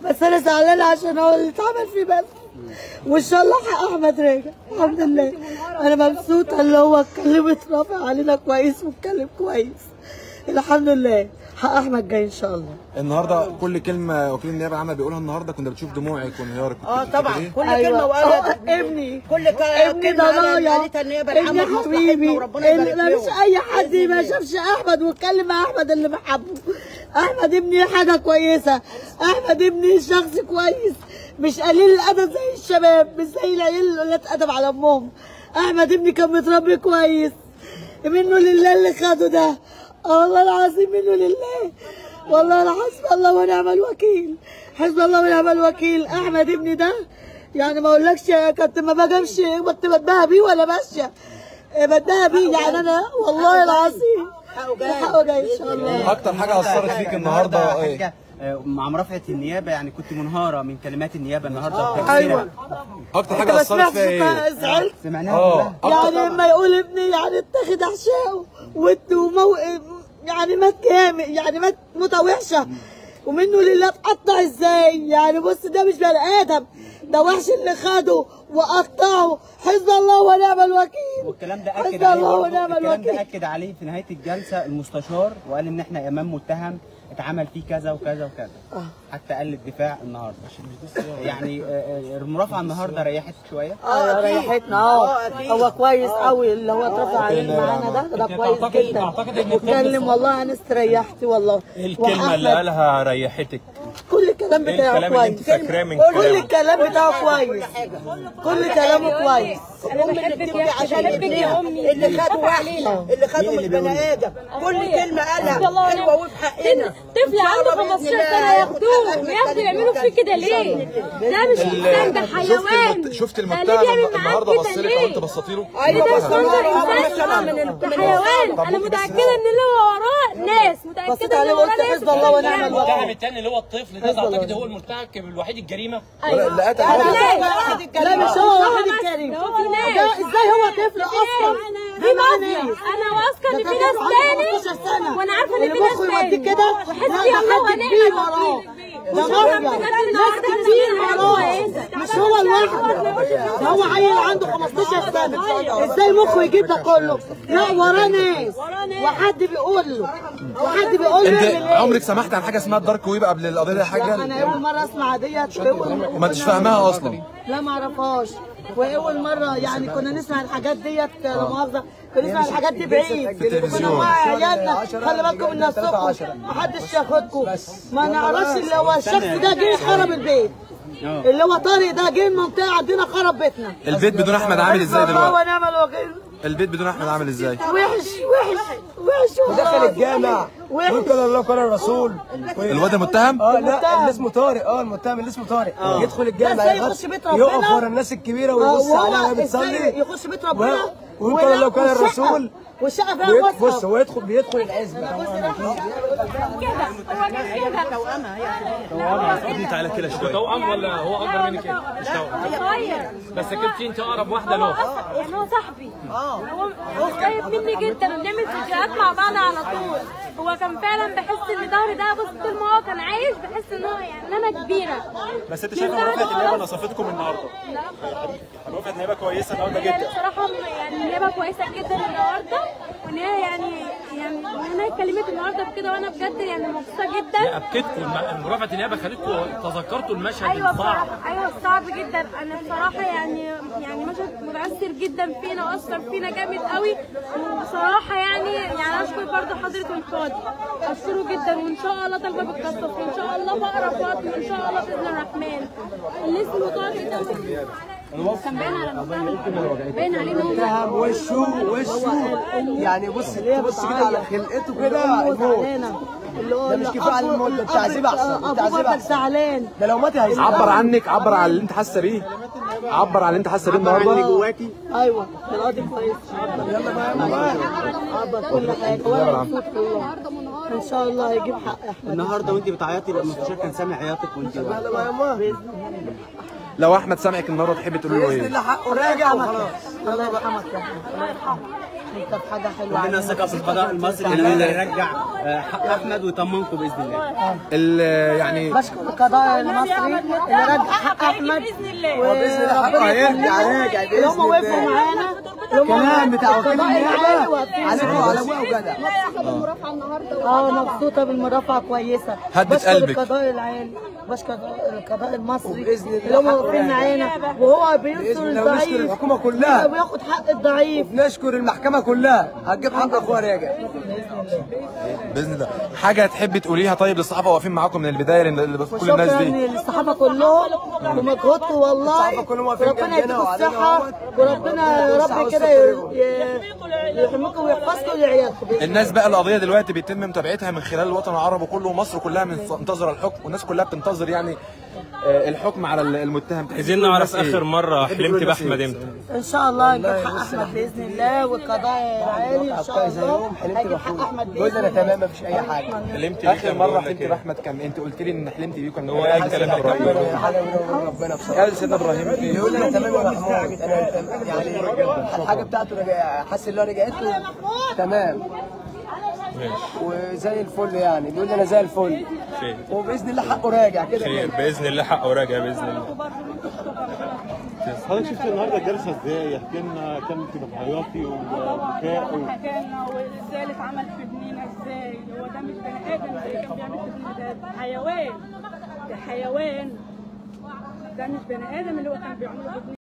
بس انا زعلانه عشان هو اللي اتعمل فيه بس وان شاء الله حق احمد راجع الحمد لله انا مبسوطه اللي هو اتكلم اترافع علينا كويس واتكلم كويس الحمد لله حق احمد جاي ان شاء الله النهارده كل كلمه وكيل النيابه العامه بيقولها النهارده كنا بتشوف دموعك وانهيارك كنت اه بتفتكري طبعا إيه؟ كل أيوة. كلمه وقالها آه، ابني كل ك- ابني كلمه ده قالها ضايع قالتها النيابه ابني العامه في مصلحتنا حبيبي وربنا يبارك ابني ما فيش فيهم. اي حد بإذن ما الله. شافش احمد واتكلم مع احمد اللي بحبه احمد ابني حاجه كويسه احمد ابني شخص كويس مش قليل الادب زي الشباب مش زي العيال اللي اتأدب على امهم احمد ابني كان متربي كويس منه لله اللي خده ده آه والله العظيم منه لله والله انا حسبي الله ونعم الوكيل حسبي الله ونعم الوكيل احمد ابني ده يعني ما اقولكش كنت ما بجيبش كنت بديها بيه ولا ماشيه بديها بيه يعني انا والله العظيم حقه جاي. حقه جاي ان شاء الله اكتر حاجه اثرت فيك النهارده ايه حاجة آه، مع مرافعة النيابة يعني كنت منهارة من كلمات النيابة النهاردة ايوه وتفسيرها. اكتر انت حاجه ما اثرت سمعتش فيها ايه زعلت سمعناها اه كلها اكتر يعني لما يقول ابني يعني اتاخد احشائه وت- ومو... يعني مات جامد يعني مات موته وحشه ومنه لله اتقطع ازاي يعني بص ده مش بني ادم ده وحش اللي خده وقطعه حسب الله ونعم الوكيل والكلام ده حسب اكد عليه الله برضه ونعم الكلام ده الوكيل اكد عليه في نهايه الجلسه المستشار وقال ان احنا امام متهم اتعمل فيه كذا وكذا وكذا حتى قال الدفاع النهارده يعني آه، آه، المرافعه النهارده ريحت شويه اه ريحتنا اه هو كويس قوي اللي هو اترفع عليه معانا ده ده كويس جدا واتكلم والله انا استريحت والله ايه الكلمة اللي وأحمد قالها ريحتك؟ كل الكلام ايه بتاعه الكلام اللي انت كويس فاكراه من كل كلامه؟ الكلام بتاعه كويس كل كلامه كويس الام اللي بتبكي عشان ابنها اللي خده وحش اللي خده مش بني ادم كل كلمه قالها حلوه وفي حقنا طفل عنده 15 سنه ياخدوه وياخدوا يعملوا فيه كده ليه؟ ده مش انسان ده شفت حيوان المت... شفت ده ليه المتهم بيعمل معاك النهارده كده بص لك ليه؟ وانت بصيت له ايوه ده بس مش منظر انسان من ده حيوان انا متاكده ان اللي هو وراه ناس بصيت متاكده ان عليه وراه وقلت ناس حسب الله ونعم بتعمل. الوكيل المتهم الثاني اللي هو الطفل ده تعتقد هو المرتكب الوحيد الجريمه؟ ولا اللي قتل لا واحد لا مش هو واحد الكريم ده هو في ناس ده ازاي هو طفل اصلا في مافيا انا واثقه ان في ناس تاني وانا عارفه ان في ناس المخ تاني يوديك كده وحسبي لا، الله ده حد كبير ونعم وراه الوكيل ده وشكراً مافيا بجد ناس النهارده احنا كتير عملنا وراه حاجة كويسة. مش هو لوحده ده هو عيل عنده 15 سنه ازاي مخه يجيب ده كله لا وراه ناس وحد بيقول له وحد بيقول له انت يعمل ايه عمرك سمعت عن حاجه اسمها الدارك ويب قبل القضيه دي يا حاجه انا اول مره اسمع ديت وأول- ما انتش فاهماها اصلا لا ما اعرفهاش واول مره يعني كنا نسمع الحاجات ديت لا مؤاخذه كنا نسمع الحاجات دي بعيد في التلفزيون. كنا مع عيالنا خلي بالكم من نفسكم ما حدش ياخدكم ما نعرفش اللي هو الشخص ده جه خرب البيت اللي هو طارق ده جه المنطقه عندنا خرب بيتنا البيت بدون احمد عامل ازاي حسبي الله دلوقتي ونعم الوكيل البيت بدون احمد عامل ازاي وحش وحش وحش والله. دخل الجامع وحش وقال الله قال الرسول الواد المتهم اه لا اللي اسمه طارق اه المتهم اللي اسمه طارق يدخل الجامع ازاي يغط- يخش بيت ربنا؟ يقف ورا الناس الكبيره ويبص وهو عليها وهي ازاي بتصلي يخش بيت ربنا و- ويقول الله قال والشقة- الرسول والشقه فيها ويد- بص مصحف هو يدخل بيدخل العزبه كده هو كان كده تعالى كده شويه توأم ولا هو اكبر منك ايه؟ مش توأم صغير بس كنت انت اقرب واحده هو له أصلاً- يعني هو صاحبي هو هو قريب مني جدا وبنعمل فيديوهات مع بعض على طول هو كان فعلا بحس ان ظهري ده بص طول ما هو كان عايش بحس ان هو يعني إن انا كبيره بس انت من شايفه بعد مرافعه ما النيابه خلاص- نصفتكم النهارده لا مرافعه النيابه كويسه النهارده يعني جدا بصراحة يعني النيابة كويسة جدا النهاردة وإن هي يعني يعني إن هي اتكلمت النهاردة بكده وأنا بجد يعني مبسوطة جدا ابكتكم الم- مرافعه النيابه خلتكم تذكرتوا المشهد ايوه الصعب بصراحه ايوه صعب جدا انا بصراحه يعني يعني مشهد متاثر جدا فينا واثر فينا جامد قوي وبصراحه يعني يعني اشكر برضه حضره القاضي اشكره جدا وان شاء الله طالبه بالتصفي وان شاء الله في اقرب وقت وان شاء الله باذن الرحمن اللي اسمه طارق ده كان باين على المتهم باين عليه ان هو متهم وشه وشه يعني بص بص كده على خلقته كده موت الموت علينا اللي هو ده مش كفايه على الموت ده التعذيب احسن التعذيب ابوك احسن زعلان ده لو مات هيزعل عبر عنك عبر عن اللي انت حاسه بيه عبر عن اللي انت حاسه بيه النهارده جواكي ايوه القاضي كويس عبر كل حاجه وانا مبسوط والله ان شاء الله هيجيب حق احمد النهارده وانت بتعيطي المستشار كان سامع عياطك وانت لو احمد سامعك النهارده تحبي تقول له باذن ايه الله حقه راجع وخلاص الله يرحمك يا احمد الله يرحمك انت في حاجه حلوه عندنا علينا. ثقه في القضاء المصري اللي يرجع آه، حق احمد ويطمنكم باذن الله ال- يعني بشكر القضاء المصري اللي رد حق احمد باذن الله وباذن الله حقه هيرجع راجع اللي باذن هم وقفوا الله معانا اللي هم كلام بتاع وكيل القضاء العالي النيابه واقفين عليكم معانا. على ابوها وجدع اه مبسوطه بالمرافعه كويسه هدت بشكر قلبك. القضاء العالي بشكر القضاء المصري وبإذن الله اللي هم حقه واقفين راجع. معانا وهو بينصر بإذن الله ونشكر الضعيف الحكومة كلها. وياخد حق الضعيف نشكر المحكمه كلها هتجيب حق اخوها راجع باذن الله حاجه تحبي تقوليها طيب للصحافه واقفين معاكم من البدايه لل- كل الناس وشكرا دي للصحافه كلهم ومجهودكم والله الصحافة كلهم واقفين وربنا جنبنا يديكم وعلينا الصحه اهوت. وربنا يا والصحة رب كده والستر ي- يحميكم ويحفظكم لعيالكم بإذن الناس بقى القضيه دلوقتي بيتم متابعتها من خلال الوطن العربي كله ومصر كلها منتظره الحكم والناس كلها بتنتظر يعني آه، الحكم على المتهم عايزين نعرف اخر مره تحبي تقولي حلمت للناس باحمد إيه؟ امتى ان شاء الله نجيب حق احمد باذن الله والقضاء العالي ان شاء الله يوم حلمت هيجيب حق باخويا احمد قلت انا بإذن تمام مفيش اي حاجه حلمت بيه اخر كان مره بيقول لك حلمت إيه؟ باحمد كان انت قلت لي ان حلمت بيه كان هو هو قال كلام ربنا حاجه من ربنا بصراحه قال سيدنا ابراهيم في بيقول لي انا تمام يا محمود انا تم- يعني الحاجه بتاعته رجع حاسس ان هو رجعت له تمام وزي الفل يعني بيقول لي انا زي الفل خير وباذن الله حقه راجع كده خير كده باذن الله حقه راجع باذن الله حضرتك شفت النهارده الجلسه ازاي؟ احكي لنا كان انت بتعيطي وبكاء و... حكانا وازاي اللي اتعمل في ابننا ازاي هو ده مش بني ادم اللي كان بيعمل في ابننا ده ده حيوان ده حيوان ده مش بني ادم اللي هو كان بيعمله في ابننا